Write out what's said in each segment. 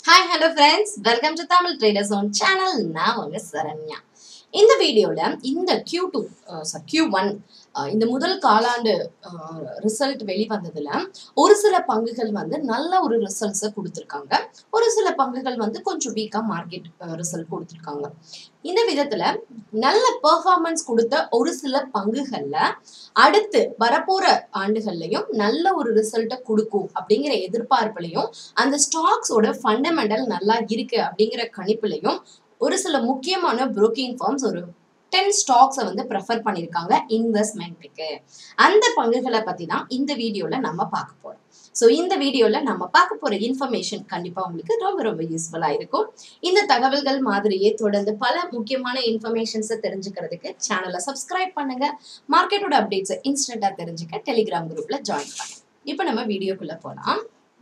hi hello friends welcome to Tamil traders one channel நான் உங்க சரண்யா இந்த வீடியோவில் இந்த Q2 two sorry Q one இந்த முதல் காலாண்டு ரிசல்ட் வெளிவந்ததுல ஒரு சில பங்குகள் வந்து நல்ல ஒரு ரிசல்ட்ஸை கொடுத்துருக்காங்க ஒரு சில பங்குகள் வந்து கொஞ்சம் வீக்காக மார்க்கெட் ரிசல்ட் கொடுத்துருக்காங்க இந்த விதத்துல நல்ல பெர்ஃபார்மன்ஸ் கொடுத்த ஒரு சில பங்குகள்ல அடுத்து வரப்போற ஆண்டுகள்லயும் நல்ல ஒரு ரிசல்ட்டை கொடுக்கும் அப்படிங்கிற எதிர்பார்ப்புலையும் அந்த ஸ்டாக்ஸோட ஃபண்டமெண்டல் நல்லா இருக்கு அப்படிங்கிற கணிப்புலையும் ஒரு சில முக்கியமான புரோக்கிங் ஃபார்ம்ஸ் ஒரு டென் ஸ்டாக்ஸை வந்து ப்ரெஃபர் பண்ணியிருக்காங்க இன்வெஸ்ட்மெண்ட்டுக்கு அந்த பங்குகளை பற்றி தான் இந்த வீடியோவில் நம்ம பார்க்க போகிறோம் ஸோ இந்த வீடியோவில் நம்ம பார்க்க போகிற இன்ஃபர்மேஷன் கண்டிப்பாக உங்களுக்கு ரொம்ப ரொம்ப யூஸ்ஃபுல்லாக இருக்கும் இந்த தகவல்கள் மாதிரியே தொடர்ந்து பல முக்கியமான இன்ஃபர்மேஷன்ஸை தெரிஞ்சுக்கிறதுக்கு சேனலை சப்ஸ்கிரைப் பண்ணுங்க மார்க்கெட்டோட அப்டேட்ஸை இன்ஸ்டண்ட்டாக தெரிஞ்சுக்க டெலிகிராம் குரூப்பில் ஜாயின் பண்ணுங்க இப்போ நம்ம வீடியோக்குள்ளே போகலாம்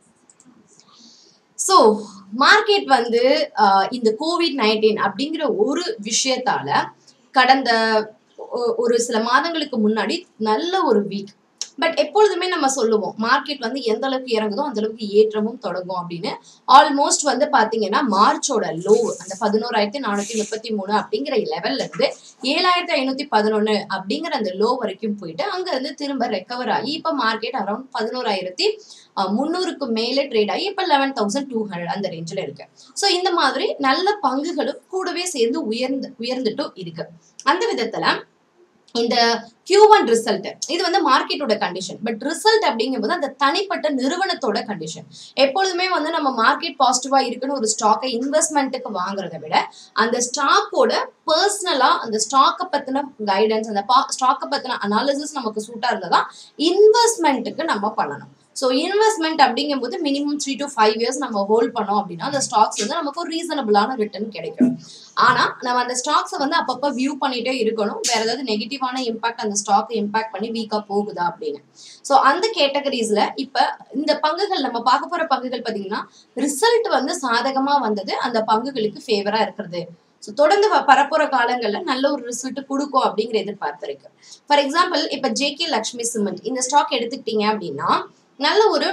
ஸோ மார்க்கெட் வந்து ஆஹ், இந்த கோவிட் நைன்டீன் அப்படிங்கிற ஒரு விஷயத்தால கடந்த ஒ- ஒரு சில மாதங்களுக்கு முன்னாடி நல்ல ஒரு வீக் பட் எப்பொழுதுமே நம்ம சொல்லுவோம் மார்க்கெட் வந்து எந்த அளவுக்கு இறங்குதோ அந்த அளவுக்கு ஏற்றமும் தொடங்கும் அப்படின்னு ஆல்மோஸ்ட் வந்து பாத்தீங்கன்னா மார்ச்சோட லோ அந்த பதினோராயிரத்தி நானூத்தி முப்பத்தி மூணு அப்படிங்கிற லெவல்ல இருந்து ஏழாயிரத்தி ஐநூத்தி பதினொன்னு அப்படிங்கிற அந்த லோ வரைக்கும் போயிட்டு அங்க இருந்து திரும்ப ரெக்கவர் ஆகி இப்ப மார்க்கெட் அரௌண்ட் பதினோராயிரத்தி முந்நூறுக்கு மேலே ட்ரேட் ஆகி இப்போ லெவன் தௌசண்ட் டூ ஹண்ட்ரட் அந்த ரேஞ்சில் இருக்கு ஸோ இந்த மாதிரி நல்ல பங்குகளும் கூடவே சேர்ந்து உயர்ந்து உயர்ந்துட்டும் இருக்கு அந்த விதத்துல இந்த Q1 ஒன் ரிசல்ட் இது வந்து மார்க்கெட்டோட கண்டிஷன் பட் ரிசல்ட் அப்படிங்கும்போது அந்த தனிப்பட்ட நிறுவனத்தோட கண்டிஷன் எப்பொழுதுமே வந்து நம்ம மார்க்கெட் பாசிட்டிவா இருக்குன்னு ஒரு ஸ்டாக்கை இன்வெஸ்ட்மெண்ட்டுக்கு வாங்குறதை விட அந்த ஸ்டாக்கோட பர்சனலா அந்த ஸ்டாக்கை பத்தின கைடன்ஸ் அந்த ஸ்டாக்கை பத்தின அனாலிசிஸ் நமக்கு சூட்டா இருந்ததா இன்வெஸ்ட்மெண்ட்டுக்கு நம்ம பண்ணணும் ஸோ இன்வெஸ்ட்மெண்ட் அப்படிங்கும்போது minimum three to five years நம்ம ஹோல்ட் பண்ணோம் அப்படின்னா அந்த ஸ்டாக்ஸ் வந்து நமக்கு ஒரு ரீசனபிளான ரிட்டர்ன் கிடைக்கும் ஆனா நம்ம அந்த ஸ்டாக்ஸை வந்து அப்பப்போ வியூ பண்ணிட்டே இருக்கணும் வேற ஏதாவது நெகட்டிவான இம்பாக்ட் அந்த ஸ்டாக் இம்பாக்ட் பண்ணி வீக்கா போகுதா அப்படின்னு ஸோ அந்த கேட்டகரிஸ்ல இப்ப இந்த பங்குகள் நம்ம பார்க்க போற பங்குகள் பாத்தீங்கன்னா ரிசல்ட் வந்து சாதகமா வந்தது அந்த பங்குகளுக்கு ஃபேவரா இருக்கிறது ஸோ தொடர்ந்து வ- வரப்போற காலங்கள்ல நல்ல ஒரு ரிசல்ட் கொடுக்கும் அப்படிங்கிற எதிர்பார்ப்பு இருக்கு ஃபார் எக்ஸாம்பிள் இப்ப ஜேகே லக்ஷ்மி சிமெண்ட் இந்த ஸ்டாக் எடுத்துக்கிட்டீங்க அப்படின்னா நல்ல ஒரு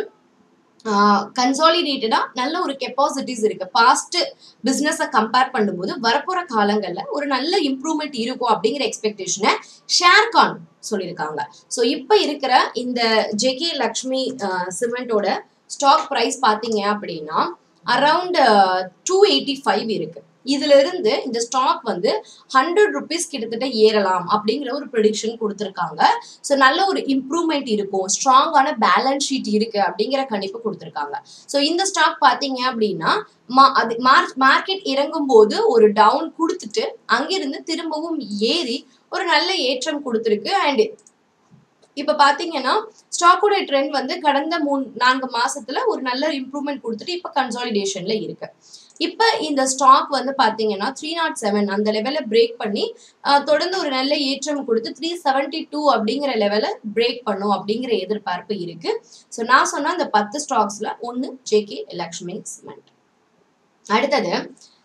கன்சாலிடேட்டடா நல்ல ஒரு கெப்பாசிட்டிஸ் இருக்கு பாஸ்ட் பிசினஸை கம்பேர் பண்ணும்போது வரப்போற காலங்கள்ல ஒரு நல்ல இம்ப்ரூவ்மெண்ட் இருக்கும் அப்படிங்கிற எக்ஸ்பெக்டேஷனை ஷேர்கான் சொல்லியிருக்காங்க ஸோ இப்போ இருக்கிற இந்த ஜேகே லக்ஷ்மி சிமெண்டோட ஸ்டாக் ப்ரைஸ் பார்த்தீங்க அப்படின்னா அரவுண்ட் டூ எயிட்டி ஃபைவ் இருக்கு இதுல இருந்து இந்த ஸ்டாக் வந்து ஹண்ட்ரட் ருபீஸ் கிட்டத்தட்ட ஏறலாம் அப்படிங்கிற ஒரு ப்ரெடிக்ஷன் கொடுத்துருக்காங்க ஸோ நல்ல ஒரு இம்ப்ரூவ்மெண்ட் இருக்கும் ஸ்ட்ராங்கான பேலன்ஸ் ஷீட் இருக்கு அப்படிங்கிற கணிப்பு கொடுத்துருக்காங்க ஸோ இந்த ஸ்டாக் பார்த்தீங்க அப்படின்னா மா அது மார்க் மார்க்கெட் இறங்கும் போது ஒரு டவுன் கொடுத்துட்டு அங்கிருந்து திரும்பவும் ஏறி ஒரு நல்ல ஏற்றம் கொடுத்துருக்கு அண்ட் இப்ப பாத்தீங்கன்னா ஸ்டாக்கோட ட்ரெண்ட் வந்து கடந்த மூணு நான்கு மாசத்துல ஒரு நல்ல இம்ப்ரூவ்மெண்ட் கொடுத்துட்டு இப்ப கன்சாலிடேஷன்ல இருக்கு இப்ப இந்த ஸ்டாக் வந்து பாத்தீங்கன்னா த்ரீ நாட் செவன் அந்த லெவல பிரேக் பண்ணி ஆஹ், தொடர்ந்து ஒரு நல்ல ஏற்றம் கொடுத்து த்ரீ செவன்டி டூ அப்படிங்கிற லெவல பிரேக் பண்ணும் அப்படிங்கிற எதிர்பார்ப்பு இருக்கு ஸோ நான் சொன்ன அந்த பத்து ஸ்டாக்ஸ்ல ஒன்னு ஜேகே லக்ஷ்மி சிமெண்ட் அடுத்தது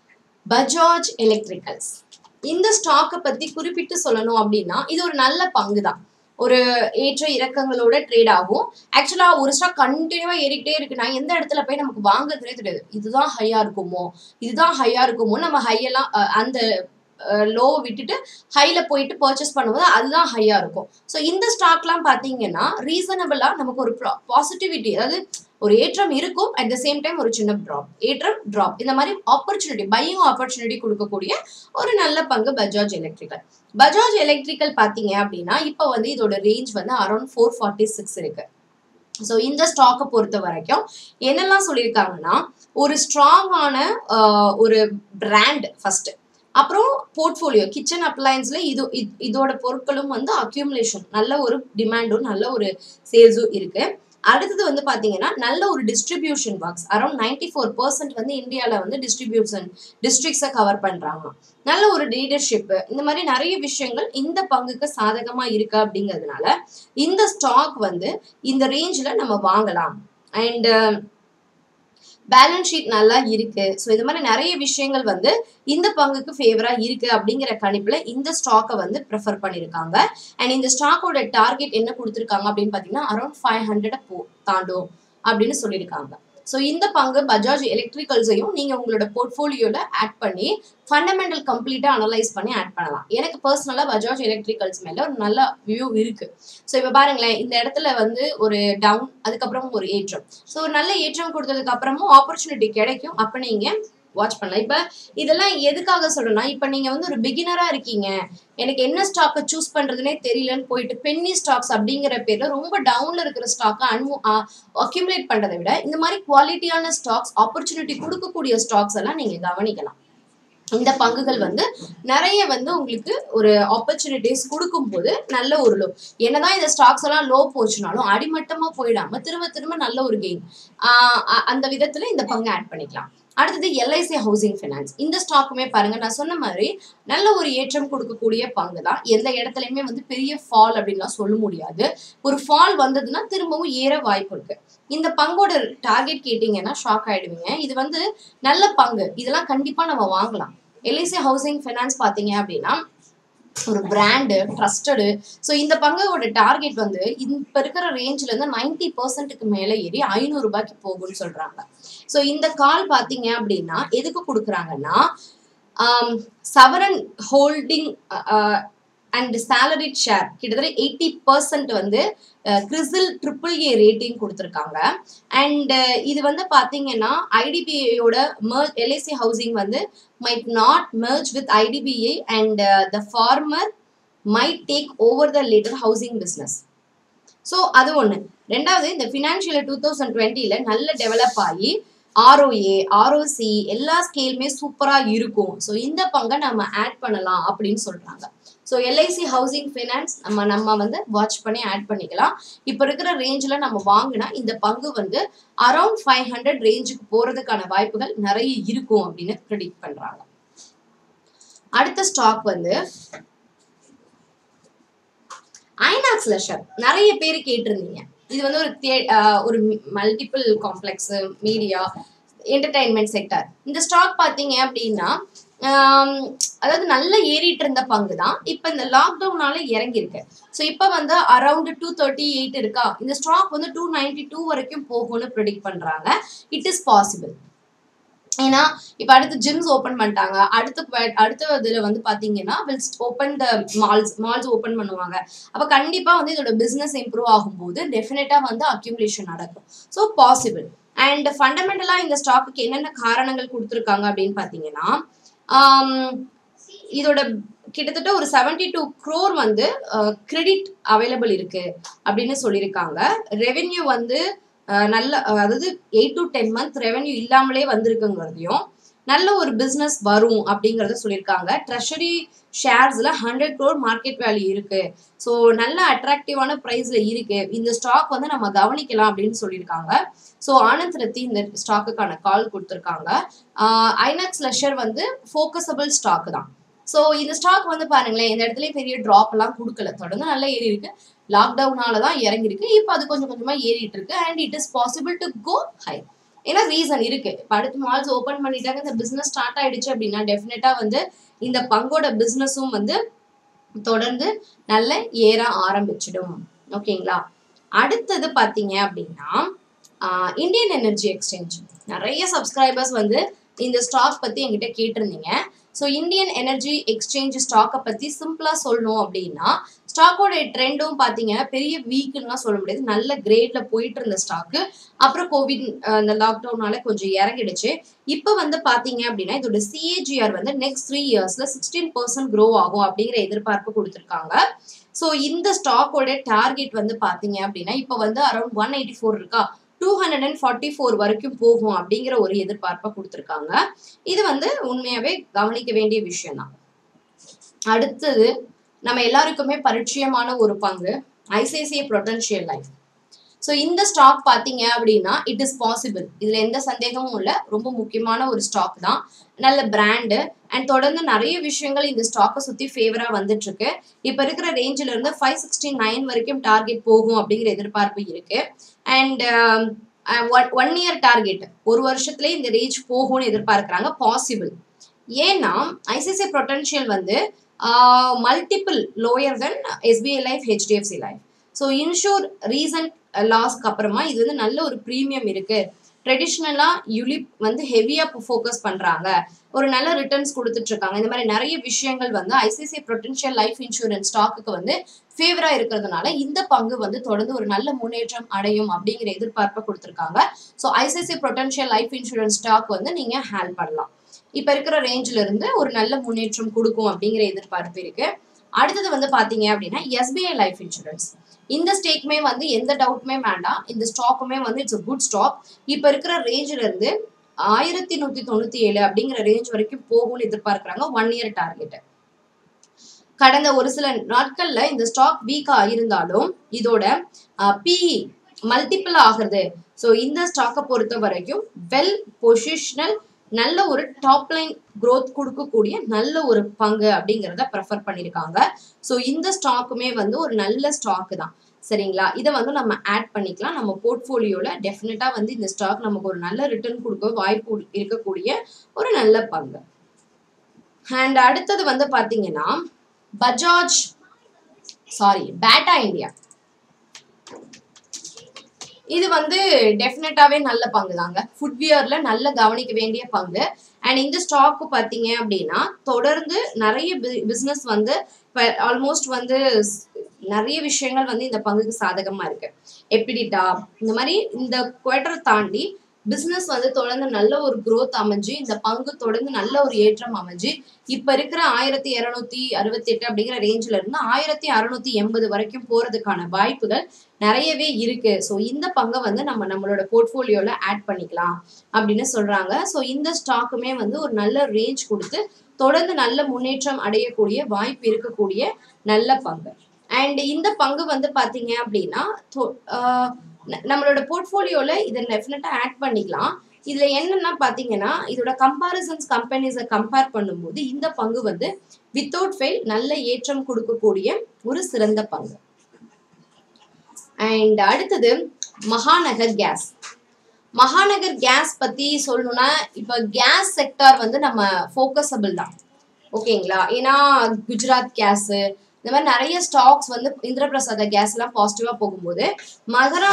பஜாஜ் எலக்ட்ரிக்கல்ஸ் இந்த ஸ்டாக்கை பத்தி குறிப்பிட்டு சொல்லணும் அப்படின்னா இது ஒரு நல்ல பங்கு தான் ஒரு ஏற்ற இறக்கங்களோட ட்ரேட் ஆகும் ஆக்சுவலா ஒரு ஸ்டாக் கண்டினியூவா ஏறிக்கிட்டே இருக்குன்னா எந்த இடத்துல போய் நமக்கு வாங்குறதுனே தெரியாது இதுதான் ஹையா இருக்குமோ இதுதான் ஹையா இருக்குமோ நம்ம ஹையெல்லாம் அந்த லோவை விட்டுட்டு ஹைல போயிட்டு பர்ச்சேஸ் பண்ணும்போது அதுதான் ஹையா இருக்கும் ஸோ இந்த ஸ்டாக்லாம் பார்த்தீங்கன்னா ரீசனபிளா நமக்கு ஒரு பாசிட்டிவிட்டி அதாவது ஒரு ஏற்றம் இருக்கும் அட் த சேம் டைம் ஒரு சின்ன ட்ராப் ஏற்றம் ட்ராப் இந்த மாதிரி ஆப்பர்ச்சுனிட்டி பையிங் ஆப்பர்ச்சுனிட்டி கொடுக்கக்கூடிய ஒரு நல்ல பங்கு பஜாஜ் எலக்ட்ரிக்கல் பஜாஜ் எலக்ட்ரிக்கல் பார்த்தீங்க அப்படின்னா இப்போ வந்து இதோட ரேஞ்ச் வந்து அரௌண்ட் ஃபோர் ஃபார்ட்டி சிக்ஸ் இருக்கு ஸோ இந்த ஸ்டாக்கை பொறுத்த வரைக்கும் என்னெல்லாம் சொல்லியிருக்காங்கன்னா ஒரு ஸ்ட்ராங்கான ஒரு பிராண்ட் ஃபர்ஸ்ட் அப்புறம் போர்ட்ஃபோலியோ கிச்சன் அப்ளையன்ஸ்ல இது இது- இதோட பொருட்களும் வந்து அக்யூமுலேஷன் நல்ல ஒரு டிமாண்டும் நல்ல ஒரு சேல்ஸும் இருக்கு அடுத்தது வந்து பாத்தீங்கன்னா நல்ல ஒரு distribution works around ninety four percent வந்து இந்தியாவில் வந்து டிஸ்ட்ரிபியூஷன் டிஸ்ட்ரிக்ஸை கவர் பண்றாங்க நல்ல ஒரு லீடர்ஷிப் இந்த மாதிரி நிறைய விஷயங்கள் இந்த பங்குக்கு சாதகமா இருக்கு அப்படிங்கிறதுனால இந்த ஸ்டாக் வந்து இந்த ரேஞ்சில் நம்ம வாங்கலாம் அண்ட் பேலன்ஸ் ஷீட் நல்லா இருக்கு ஸோ இந்த மாதிரி நிறைய விஷயங்கள் வந்து இந்த பங்குக்கு ஃபேவரா இருக்கு அப்படிங்கிற கணிப்புல இந்த ஸ்டாக்கை வந்து ப்ரிஃபர் பண்ணியிருக்காங்க அண்ட் இந்த ஸ்டாக்கோட டார்கெட் என்ன கொடுத்துருக்காங்க அப்படின்னு பார்த்தீங்கன்னா அரௌண்ட் ஃபைவ் ஹண்ட்ரட் போ தாண்டும் அப்படின்னு சொல்லியிருக்காங்க ஸோ இந்த பங்கு பஜாஜ் எலக்ட்ரிக்கல்ஸையும் நீங்க உங்களோட போர்ட்ஃபோலியோல ஆட் பண்ணி ஃபண்டமெண்டல் கம்ப்ளீட்டா அனலைஸ் பண்ணி ஆட் பண்ணலாம் எனக்கு பர்சனலா பஜாஜ் எலக்ட்ரிக்கல்ஸ் மேல ஒரு நல்ல வியூ இருக்கு ஸோ இப்போ பாருங்களேன் இந்த இடத்துல வந்து ஒரு டவுன் அதுக்கப்புறம் ஒரு ஏற்றம் ஸோ ஒரு நல்ல ஏற்றம் கொடுத்ததுக்கு அப்புறமும் ஆப்பர்ச்சுனிட்டி கிடைக்கும் அப்போ நீங்க வாட்ச் பண்ணலாம் இப்போ இதெல்லாம் எதுக்காக சொல்றேன்னா இப்போ நீங்க வந்து ஒரு பிகினரா இருக்கீங்க எனக்கு என்ன ஸ்டாக்கை சூஸ் பண்றதுனே தெரியலன்னு போயிட்டு பென்னி ஸ்டாக்ஸ் அப்படிங்கிற பேர்ல ரொம்ப டவுன்ல இருக்கிற ஸ்டாக்கை அன்மு அக்யூமுலேட் பண்றதை விட இந்த மாதிரி குவாலிட்டியான ஸ்டாக்ஸ் ஆப்பர்ச்சுனிட்டி கொடுக்கக்கூடிய ஸ்டாக்ஸ் எல்லாம் நீங்க கவனிக்கலாம் இந்த பங்குகள் வந்து நிறைய வந்து உங்களுக்கு ஒரு ஆப்பர்ச்சுனிட்டிஸ் கொடுக்கும்போது நல்ல ஒரு லோ என்னதான் இந்த ஸ்டாக்ஸ் எல்லாம் லோ போச்சுனாலும் அடிமட்டமா போயிடாம திரும்ப திரும்ப நல்ல ஒரு கெயின் அந்த விதத்துல இந்த பங்கு ஆட் பண்ணிக்கலாம் அடுத்தது எல்ஐசி ஹவுசிங் ஃபைனான்ஸ் இந்த ஸ்டாக்குமே பாருங்க நான் சொன்ன மாதிரி நல்ல ஒரு ஏற்றம் கொடுக்கக்கூடிய பங்கு தான் எந்த இடத்துலையுமே வந்து பெரிய ஃபால் அப்படின்லாம் சொல்ல முடியாது ஒரு ஃபால் வந்ததுன்னா திரும்பவும் ஏற வாய்ப்பு இருக்கு இந்த பங்கோட டார்கெட் கேட்டீங்கன்னா ஷாக் ஆயிடுவீங்க இது வந்து நல்ல பங்கு இதெல்லாம் கண்டிப்பா நம்ம வாங்கலாம் எல்ஐசி ஹவுசிங் ஃபைனான்ஸ் பாத்தீங்க அப்படின்னா ஒரு பிராண்டு ட்ரஸ்டடு ஸோ இந்த பங்கோட டார்கெட் வந்து இப்போ இருக்கிற ரேஞ்சில் இருந்து நைன்டி பர்சன்ட்டுக்கு மேலே ஏறி ஐநூறு ரூபாய்க்கு போகும்னு சொல்றாங்க ஸோ இந்த கால் பார்த்தீங்க அப்படின்னா எதுக்கு கொடுக்குறாங்கன்னா sovereign holding and salaried share கிட்டத்தட்ட எயிட்டி பர்சன்ட் வந்து கிறிசில் ட்ரிபிள் ஏ ரேட்டிங் கொடுத்துருக்காங்க அண்ட் இது வந்து பார்த்தீங்கன்னா ஐடிபிஐயோட மர் எல்ஐசி ஹவுசிங் வந்து might not merge with IDBI and the former might take over the latter housing business so அது ஒன்று ரெண்டாவது இந்த ஃபினான்ஷியல் டூ தௌசண்ட் டுவெண்ட்டியில் நல்ல டெவலப் ஆகி ஆர்ஓஏ ஆர்ஓசி எல்லா ஸ்கேலுமே சூப்பராக இருக்கும் ஸோ இந்த பங்கை நம்ம ஆட் பண்ணலாம் அப்படின்னு சொல்கிறாங்க ஸோ எல்ஐசி ஹவுசிங் ஃபைனான்ஸ் நம்ம நம்ம வந்து வாட்ச் பண்ணி ஆட் பண்ணிக்கலாம் இப்போ இருக்கிற ரேஞ்சில் நம்ம வாங்கினா இந்த பங்கு வந்து அரௌண்ட் ஃபைவ் ஹண்ட்ரட் ரேஞ்சுக்கு போகிறதுக்கான வாய்ப்புகள் நிறைய இருக்கும் அப்படின்னு ப்ரிடிக்ட் பண்ணுறாங்க அடுத்த ஸ்டாக் வந்து ஐநாக்ஸ் லெஷர் நிறைய பேர் கேட்டிருந்தீங்க இது வந்து ஒரு தே ஒரு multiple complex media entertainment sector இந்த ஸ்டாக் பார்த்தீங்க அப்படின்னா அதாவது நல்ல ஏறிட்டு இருந்த பங்கு தான் இப்போ இந்த லாக்டவுனால இறங்கியிருக்கு ஸோ இப்போ வந்து அரௌண்ட் டூ தேர்ட்டி எயிட் இருக்கா இந்த ஸ்டாக் வந்து டூ நைன்டி டூ வரைக்கும் போகும்னு ப்ரிடிக்ட் பண்ணுறாங்க இட் இஸ் பாசிபிள் ஏன்னா இப்போ அடுத்து ஜிம்ஸ் ஓப்பன் பண்ணிட்டாங்க அடுத்த அடுத்த இதில் வந்து பார்த்தீங்கன்னா will open the malls malls open பண்ணுவாங்க அப்போ கண்டிப்பாக வந்து இதோட பிஸ்னஸ் இம்ப்ரூவ் ஆகும்போது டெஃபினட்டாக வந்து அக்யூமுலேஷன் நடக்கும் ஸோ பாசிபிள் அண்ட் ஃபண்டமெண்டலாக இந்த ஸ்டாக்குக்கு என்னென்ன காரணங்கள் கொடுத்துருக்காங்க அப்படின்னு பார்த்தீங்கன்னா இதோட கிட்டத்தட்ட ஒரு செவன்டி டூ க்ரோர் வந்து கிரெடிட் அவைலபிள் இருக்கு அப்படின்னு சொல்லியிருக்காங்க ரெவென்யூ வந்து நல்ல அதாவது eight to ten month revenue இல்லாமலே வந்திருக்குங்கிறதையும் நல்ல ஒரு பிஸ்னஸ் வரும் அப்படிங்கிறத சொல்லியிருக்காங்க ட்ரெஷரி ஷேர்ஸில் ஹண்ட்ரட் க்ரோர் மார்க்கெட் வேல்யூ இருக்கு ஸோ நல்ல அட்ராக்டிவான ப்ரைஸில் இருக்கு இந்த ஸ்டாக் வந்து நம்ம கவனிக்கலாம் அப்படின்னு சொல்லியிருக்காங்க ஸோ ஆனந்த் ரத்தி இந்த ஸ்டாக்குக்கான கால் கொடுத்துருக்காங்க ஐநாக்ஸ் லெஷர் வந்து ஃபோக்கஸபிள் ஸ்டாக் தான் ஸோ இந்த ஸ்டாக் வந்து பாருங்களேன் இந்த இடத்துலயும் பெரிய ட்ராப் எல்லாம் கொடுக்கல தொடர்ந்து நல்லா ஏறி இருக்கு லாக்டவுனால தான் இறங்கிருக்கு இப்போ அது கொஞ்சம் கொஞ்சமா ஏறிட்டு இருக்கு and it is possible to go high ஏன்னா ரீசன் இருக்கு இப்போ அடுத்து மால்ஸ் ஓப்பன் பண்ணிட்டாங்க இந்த பிசினஸ் ஸ்டார்ட் ஆயிடுச்சு அப்படின்னா டெஃபினட்டா வந்து இந்த பங்கோட பிசினஸும் வந்து தொடர்ந்து நல்ல ஏற ஆரம்பிச்சிடும் ஓகேங்களா அடுத்தது பார்த்தீங்க அப்படின்னா இந்தியன் எனர்ஜி எக்ஸ்சேஞ்ச் நிறைய சப்ஸ்கிரைபர்ஸ் வந்து இந்த ஸ்டாக் பத்தி என்கிட்ட கேட்டிருந்தீங்க ஸோ இந்தியன் எனர்ஜி எக்ஸ்சேஞ்ச் ஸ்டாக்கை பத்தி சிம்பிளா சொல்லணும் அப்படின்னா ஸ்டாக்கோட ட்ரெண்டும் பார்த்தீங்கன்னா பெரிய வீக்குன்னு சொல்ல முடியாது நல்ல கிரேட்ல போயிட்டு இருந்த ஸ்டாக்கு அப்புறம் கோவிட் இந்த லாக்டவுனால கொஞ்சம் இறங்கிடுச்சு இப்போ வந்து பார்த்தீங்க அப்படின்னா இதோட சிஏஜிஆர் வந்து நெக்ஸ்ட் த்ரீ இயர்ஸ்ல சிக்ஸ்டீன் பர்சன்ட் க்ரோ ஆகும் அப்படிங்கிற எதிர்பார்ப்பு கொடுத்துருக்காங்க ஸோ இந்த ஸ்டாக்கோட டார்கெட் வந்து பார்த்தீங்க அப்படின்னா இப்போ வந்து அரௌண்ட் ஒன் எயிட்டி ஃபோர் இருக்கா two hundred and forty four வரைக்கும் போகும் அப்படிங்கிற ஒரு எதிர்பார்ப்பை கொடுத்துருக்காங்க இது வந்து உண்மையாவே கவனிக்க வேண்டிய விஷயம் தான் அடுத்தது நம்ம எல்லாருக்குமே பரிச்சயமான ஒரு பங்கு ஐசிஐசிஐ பொட்டன்ஷியல் லைஃப் ஸோ இந்த ஸ்டாக் பார்த்தீங்க அப்படின்னா இட் இஸ் பாசிபிள் இதில் எந்த சந்தேகமும் இல்லை ரொம்ப முக்கியமான ஒரு ஸ்டாக் தான் நல்ல பிராண்டு அண்ட் தொடர்ந்து நிறைய விஷயங்கள் இந்த ஸ்டாக்கை சுற்றி ஃபேவராக வந்துட்டு இருக்கு இப்போ இருக்கிற ரேஞ்சில் இருந்து ஃபைவ் சிக்ஸ்டி நைன் வரைக்கும் டார்கெட் போகும் அப்படிங்கிற எதிர்பார்ப்பு இருக்கு அண்ட் ஒன் இயர் டார்கெட் ஒரு வருஷத்துலேயே இந்த ரேஞ்ச் போகும்னு எதிர்பார்க்குறாங்க பாசிபிள் ஏன்னா ஐசிஐசிஐ பொட்டன்ஷியல் வந்து multiple lower then SBI life HDFC life so insure recent லாஸ்க்கு அப்புறமா இது வந்து நல்ல ஒரு ப்ரீமியம் இருக்கு ட்ரெடிஷ்னலா யுலிப் வந்து ஹெவியா ஃபோக்கஸ் பண்றாங்க ஒரு நல்ல ரிட்டர்ன்ஸ் கொடுத்துட்டு இருக்காங்க இந்த மாதிரி நிறைய விஷயங்கள் வந்து ஐசிசி பொட்டன்ஷியல் லைஃப் இன்சூரன்ஸ் ஸ்டாக்குக்கு வந்து ஃபேவரா இருக்கிறதுனால இந்த பங்கு வந்து தொடர்ந்து ஒரு நல்ல முன்னேற்றம் அடையும் அப்படிங்கிற எதிர்பார்ப்பை கொடுத்துருக்காங்க so ICICI Prudential life insurance stock வந்து நீங்க ஹேல் பண்ணலாம் இப்ப இருக்கிற ரேஞ்சில இருந்து ஒரு நல்ல முன்னேற்றம் கொடுக்கும் அப்படிங்கிற எதிர்பார்ப்பு இருக்கு அடுத்தது வந்து பாத்தீங்க அப்படின்னா எஸ்பிஐ லைஃப் இன்சூரன்ஸ் இந்த ஸ்டேக்குமே வந்து எந்த டவுட்டுமே வேண்டாம் இந்த ஸ்டாக்குமே வந்து இட்ஸ் குட் ஸ்டாக் இப்ப இருக்கிற ரேஞ்சில இருந்து ஆயிரத்தி நூத்தி தொண்ணூத்தி ஏழு அப்படிங்கிற ரேஞ்ச் வரைக்கும் போகும்னு எதிர்பார்க்கறாங்க ஒன் இயர் டார்கெட் கடந்த ஒரு சில நாட்கள்ல இந்த ஸ்டாக் வீக்கா இருந்தாலும் இதோட பிஇ மல்டிபிள் ஆகுறது ஸோ இந்த ஸ்டாக்கை பொறுத்த வரைக்கும் வெல் பொசிஷனல் நல்ல ஒரு டாப் லைன் growth கொடுக்கக்கூடிய நல்ல ஒரு பங்கு அப்படிங்கிறத ப்ரெஃபர் பண்ணியிருக்காங்க ஸோ இந்த ஸ்டாக்குமே வந்து ஒரு நல்ல ஸ்டாக் தான் சரிங்களா இதை வந்து நம்ம ஆட் பண்ணிக்கலாம் நம்ம போர்ட்ஃபோலியோல டெஃபினட்டா வந்து இந்த ஸ்டாக் நமக்கு ஒரு நல்ல ரிட்டர்ன் கொடுக்க வாய்ப்பு இருக்கக்கூடிய ஒரு நல்ல பங்கு அண்ட் அடுத்தது வந்து பாத்தீங்கன்னா பஜாஜ் சாரி பேட்டா இந்தியா இது வந்து டெஃபினட்டாவே நல்ல பங்கு தாங்க ஃபுட்வியர்ல நல்ல கவனிக்க வேண்டிய பங்கு அண்ட் இந்த ஸ்டாக்கு பார்த்தீங்க அப்படின்னா தொடர்ந்து நிறைய பிஸ்னஸ் வந்து இப்போ ஆல்மோஸ்ட் வந்து ஸ்- நிறைய விஷயங்கள் வந்து இந்த பங்குக்கு சாதகமா இருக்கு எப்பிடிட்டா இந்த மாதிரி இந்த குவார்டர் தாண்டி பிசினஸ் வந்து தொடர்ந்து நல்ல ஒரு growth அமைஞ்சு இந்த பங்கு தொடர்ந்து நல்ல ஒரு ஏற்றம் அமைஞ்சு இப்ப இருக்கிற ஆயிரத்தி இருநூத்தி அறுபத்தி எட்டு அப்படிங்கிற ரேஞ்சில இருந்து ஆயிரத்தி அறுநூத்தி எண்பது வரைக்கும் போறதுக்கான வாய்ப்புகள் நிறையவே இருக்கு ஸோ இந்த பங்கை வந்து நம்ம நம்மளோட போர்ட்ஃபோலியோல ஆட் பண்ணிக்கலாம் அப்படின்னு சொல்றாங்க ஸோ இந்த ஸ்டாக்குமே வந்து ஒரு நல்ல ரேஞ்ச் கொடுத்து தொடர்ந்து நல்ல முன்னேற்றம் அடையக்கூடிய வாய்ப்பு இருக்கக்கூடிய நல்ல பங்கு அண்ட் இந்த பங்கு வந்து பாத்தீங்க அப்படின்னா தொ- ஆஹ் ந- நம்மளோட போர்ட்ஃபோலியோல இதை டெஃபினட்டா ஆட் பண்ணிக்கலாம் இதுல என்னன்னா பாத்தீங்கன்னா இதோட கம்பாரிசன்ஸ் கம்பெனிஸை கம்பேர் பண்ணும்போது இந்த பங்கு வந்து வித்தவுட் ஃபெயில் நல்ல ஏற்றம் கொடுக்கக்கூடிய ஒரு சிறந்த பங்கு அண்ட் அடுத்தது மகாநகர் கேஸ் மகாநகர் கேஸ் பத்தி சொல்லணும்னா இப்ப கேஸ் செக்டார் வந்து நம்ம ஃபோக்கஸபிள் தான் ஓகேங்களா ஏன்னா குஜராத் கேஸ் இந்த மாதிரி நிறைய ஸ்டாக்ஸ் வந்து இந்திரபிரசாத கேஸ் எல்லாம் பாசிட்டிவா போகும்போது மகரா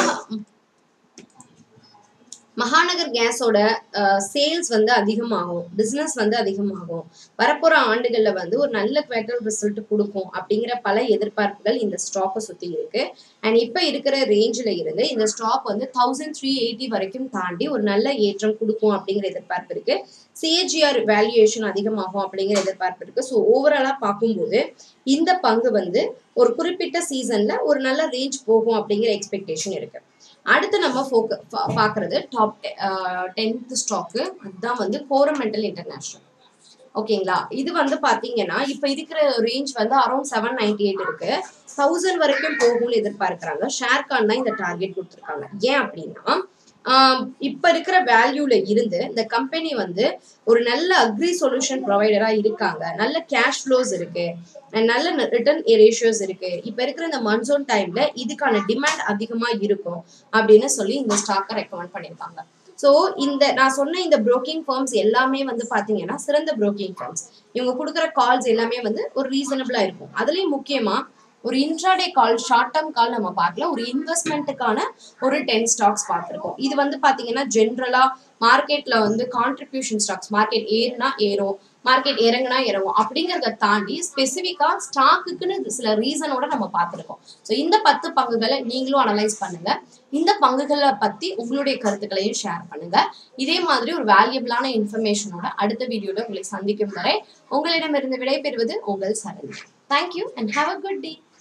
மகாநகர் கேஸோட சேல்ஸ் வந்து அதிகமாகும் பிசினஸ் வந்து அதிகமாகும் வரப்போற ஆண்டுகள்ல வந்து ஒரு நல்ல குவார்டர் ரிசல்ட் கொடுக்கும் அப்படிங்கிற பல எதிர்பார்ப்புகள் இந்த ஸ்டாக்கை சுத்தி இருக்கு அண்ட் இப்ப இருக்கிற ரேஞ்சில் இருந்து இந்த ஸ்டாக் வந்து தௌசண்ட் த்ரீ எயிட்டி வரைக்கும் தாண்டி ஒரு நல்ல ஏற்றம் கொடுக்கும் அப்படிங்கிற எதிர்பார்ப்பு இருக்கு சிஏஜிஆர் வேல்யூவேஷன் அதிகமாகும் அப்படிங்கிற எதிர்பார்ப்பு இருக்கு ஸோ ஓவராலா பார்க்கும்போது இந்த பங்கு வந்து ஒரு குறிப்பிட்ட சீசன்ல ஒரு நல்ல ரேஞ்ச் போகும் அப்படிங்கிற எக்ஸ்பெக்டேஷன் இருக்கு அடுத்து நம்ம ஃபோக்க பா- பார்க்கறது டாப் டென்த் ஸ்டாக்கு அதுதான் வந்து கோரமெண்டல் இன்டர்நேஷனல் ஓகேங்களா இது வந்து பாத்தீங்கன்னா இப்ப இருக்கிற ரேஞ்ச் வந்து அரௌண்ட் செவன் நைன்டி எயிட் இருக்கு தௌசண்ட் வரைக்கும் போகும்னு எதிர்பார்க்கறாங்க ஷேர் கான் தான் இந்த டார்கெட் கொடுத்துருக்காங்க ஏன் அப்படின்னா ஆஹ் இப்ப இருக்கிற வேல்யூல இருந்து இந்த கம்பெனி வந்து ஒரு நல்ல அக்ரி சொல்யூஷன் ப்ரொவைடரா இருக்காங்க நல்ல கேஷ் ஃப்ளோஸ் இருக்கு and நல்ல ரிட்டர்ன் ரேஷியோஸ் இருக்கு இப்ப இருக்கிற இந்த மன்சூன் டைம்ல இதுக்கான டிமாண்ட் அதிகமா இருக்கும் அப்படின்னு சொல்லி இந்த ஸ்டாக்கை ரெக்கமெண்ட் பண்ணியிருக்காங்க ஸோ இந்த நான் சொன்ன இந்த broking firms எல்லாமே வந்து பாத்தீங்கன்னா சிறந்த broking firms இவங்க கொடுக்குற கால்ஸ் எல்லாமே வந்து ஒரு ரீசனபிளா இருக்கும் அதுலயும் முக்கியமா ஒரு intraday call short term call நம்ம பார்க்கல ஒரு இன்வெஸ்ட்மெண்ட்டுக்கான ஒரு டென் ஸ்டாக்ஸ் பார்த்துருக்கோம் இது வந்து பாத்தீங்கன்னா ஜென்ரலா மார்க்கெட்ல வந்து கான்ட்ரிபியூஷன் ஸ்டாக்ஸ் மார்க்கெட் ஏறுனா ஏறும் மார்க்கெட் இறங்குனா இறங்கும் அப்படிங்கறத தாண்டி ஸ்பெசிஃபிக்கா ஸ்டாக்குக்குன்னு சில ரீசனோட நம்ம பார்த்துருக்கோம் ஸோ இந்த பத்து பங்குகளை நீங்களும் அனலைஸ் பண்ணுங்க இந்த பங்குகளை பத்தி உங்களுடைய கருத்துக்களையும் ஷேர் பண்ணுங்க இதே மாதிரி ஒரு வேல்யூபிளான இன்ஃபர்மேஷனோட அடுத்த வீடியோல உங்களை சந்திக்கும் வரை உங்களிடமிருந்து விடைபெறுவது உங்கள் Charan thank you and have a good day